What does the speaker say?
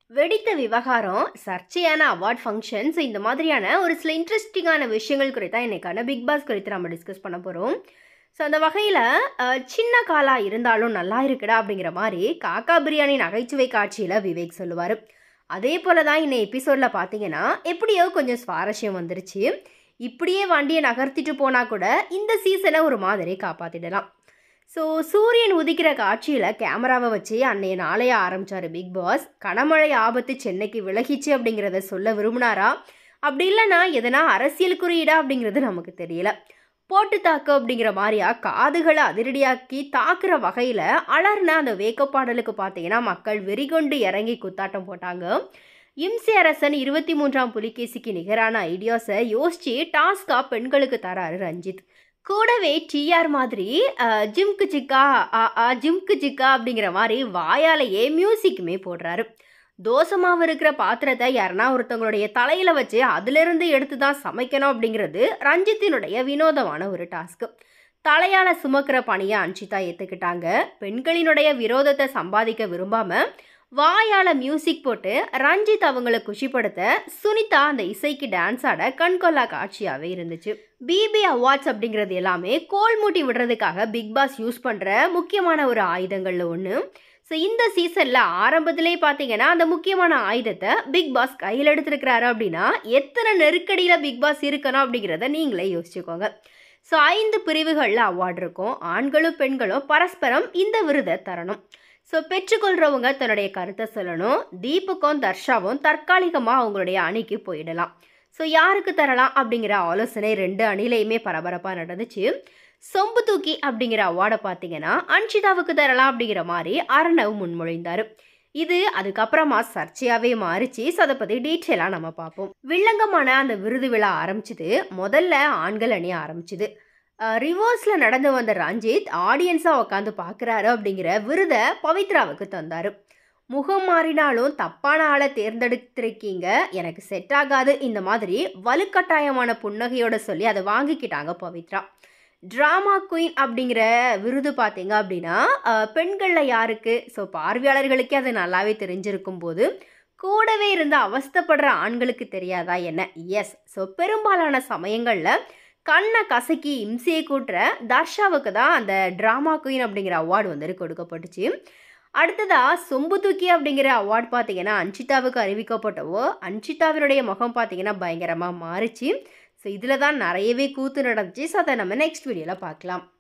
வெடித்த விவகாரம் சர்ச்சையான award functions இந்த மாதிரியான ஒரு சில இன்ட்ரெஸ்டிங்கான விஷயங்கள் குறித்தா இன்னைக்கான பிக் பாஸ் குறித்து நம்ம டிஸ்கஸ் பண்ண போகிறோம் ஸோ அந்த வகையில் சின்ன காலா இருந்தாலும் நல்லா இருக்குடா அப்படிங்கிற மாதிரி காக்கா பிரியாணி நகைச்சுவை காட்சியில் விவேக் சொல்லுவார் அதே போல தான் இன்னை எபிசோடில் பார்த்தீங்கன்னா எப்படியோ கொஞ்சம் சுவாரஸ்யம் வந்துருச்சு இப்படியே வண்டியை நகர்த்திட்டு போனால் கூட இந்த சீசனை ஒரு மாதிரி காப்பாற்றிடலாம் ஸோ சூரியன் உதிக்கிற காட்சியில் கேமராவை வச்சு அன்னைய நாளைய ஆரம்பித்தார் பிக் பாஸ் கனமழை ஆபத்து சென்னைக்கு விலகிச்சு அப்படிங்கிறத சொல்ல விரும்பினாரா அப்படி இல்லைன்னா எதனா அரசியல் குறியீடா அப்படிங்கிறது நமக்கு தெரியல போட்டு தாக்கு அப்படிங்கிற மாதிரியா காதுகளை அதிரடியாக்கி தாக்குற வகையில் அலர்ன அந்த வேக்கப்பாடலுக்கு பார்த்தீங்கன்னா மக்கள் வெறிகொண்டு இறங்கி குத்தாட்டம் போட்டாங்க இம்சி அரசன் இருபத்தி மூன்றாம் புலிகேசிக்கு நிகரான ஐடியாஸை யோசிச்சு டாஸ்கா பெண்களுக்கு தராரு ரஞ்சித் கூடவே டிஆர் மாதிரி அஹ், ஜிம்கு சிக்கா ஆ, ஆ, ஜிம்கு சிக்கா அப்படிங்கிற மாதிரி வாயாலேயே மியூசிக்குமே போடுறாரு தோசமாவு இருக்கிற பாத்திரத்தை யாருன்னா ஒருத்தவங்களுடைய தலையில வச்சு அதிலிருந்து எடுத்து தான் சமைக்கணும் அப்படிங்கிறது ரஞ்சித்தினுடைய வினோதமான ஒரு டாஸ்க்கு தலையால சுமக்கிற பணியை அன்ஷிதா ஏற்றுக்கிட்டாங்க பெண்களினுடைய விரோதத்தை சம்பாதிக்க விரும்பாம வாயால மியூசிக் போட்டு ரஞ்சித் அவங்கள குஷிப்படுத்த சுனிதா அந்த இசைக்கு டான்ஸ் ஆட கண்கொள்ளா காட்சியாகவே இருந்துச்சு பிபி அவார்ட்ஸ் அப்படிங்கிறது எல்லாமே கோல் மூட்டி விடுறதுக்காக பிக் பாஸ் யூஸ் பண்ணுற முக்கியமான ஒரு ஆயுதங்களில் ஒன்று ஸோ இந்த சீசனில் ஆரம்பத்திலே பார்த்தீங்கன்னா அந்த முக்கியமான ஆயுதத்தை பிக் பாஸ் கையில் எடுத்திருக்கிறாரு அப்படின்னா எத்தனை நெருக்கடியில் பிக் பாஸ் இருக்கணும் அப்படிங்கிறத நீங்களே யோசிச்சுக்கோங்க ஸோ ஐந்து பிரிவுகளில் அவார்டு இருக்கும் ஆண்களும் பெண்களும் பரஸ்பரம் இந்த விருதை தரணும் ஸோ பெற்றுக்கொள்கிறவங்க தன்னுடைய கருத்தை சொல்லணும் தீபுக்கும் தர்ஷாவும் தற்காலிகமாக அவங்களுடைய அணிக்கு போயிடலாம் ஸோ யாருக்கு தரலாம் அப்படிங்கிற ஆலோசனை ரெண்டு அணிலையுமே பரபரப்பாக நடந்துச்சு சொம்பு தூக்கி அப்படிங்கிற அவார்டை பார்த்தீங்கன்னா அன்ஷிதாவுக்கு தரலாம் அப்படிங்கிற மாதிரி அர்ணவ் முன்மொழிந்தார் இது அதுக்கப்புறமா சர்ச்சையாகவே மாறிச்சு ஸோ அதை பற்றி டீட்டெயிலாக நம்ம பார்ப்போம் வில்லங்கமான அந்த விருது விழா ஆரம்பிச்சது முதல்ல ஆண்கள் அணி ஆரம்பிச்சுது ரிவர்ஸில் நடந்து வந்த ரஞ்சித் ஆடியன்ஸாக உட்காந்து பார்க்குறாரு அப்படிங்கிற விருதை பவித்ராவுக்கு தந்தார் முகம் மாறினாலும் தப்பான ஆளை தேர்ந்தெடுத்திருக்கீங்க எனக்கு செட் ஆகாது இந்த மாதிரி வலுக்கட்டாயமான புன்னகையோட சொல்லி அதை வாங்கிக்கிட்டாங்க பவித்ரா ட்ராமா குயின் அப்படிங்கிற விருது பார்த்தீங்க அப்படின்னா அஹ், பெண்களில் யாருக்கு ஸோ பார்வையாளர்களுக்கே அது நல்லாவே தெரிஞ்சிருக்கும் போது கூடவே இருந்து அவஸ்தைப்படுற ஆண்களுக்கு தெரியாதா என்ன எஸ் ஸோ பெரும்பாலான சமயங்களில் கண்ணை கசக்கி இம்சையை கூட்டுற தர்ஷாவுக்கு தான் அந்த ட்ராமா குயின் அப்படிங்கிற அவார்டு வந்து கொடுக்கப்பட்டுச்சு அடுத்ததா சொம்பு தூக்கி அப்படிங்கிற அவார்டு பார்த்தீங்கன்னா அன்ஷிதாவுக்கு அறிவிக்கப்பட்டவோ அன்ஷிதாவினுடைய முகம் பார்த்தீங்கன்னா பயங்கரமாக மாறிச்சு ஸோ இதில் தான் நிறையவே கூத்து நடந்துச்சு ஸோ அதை நம்ம நெக்ஸ்ட் வீடியோவில் பார்க்கலாம்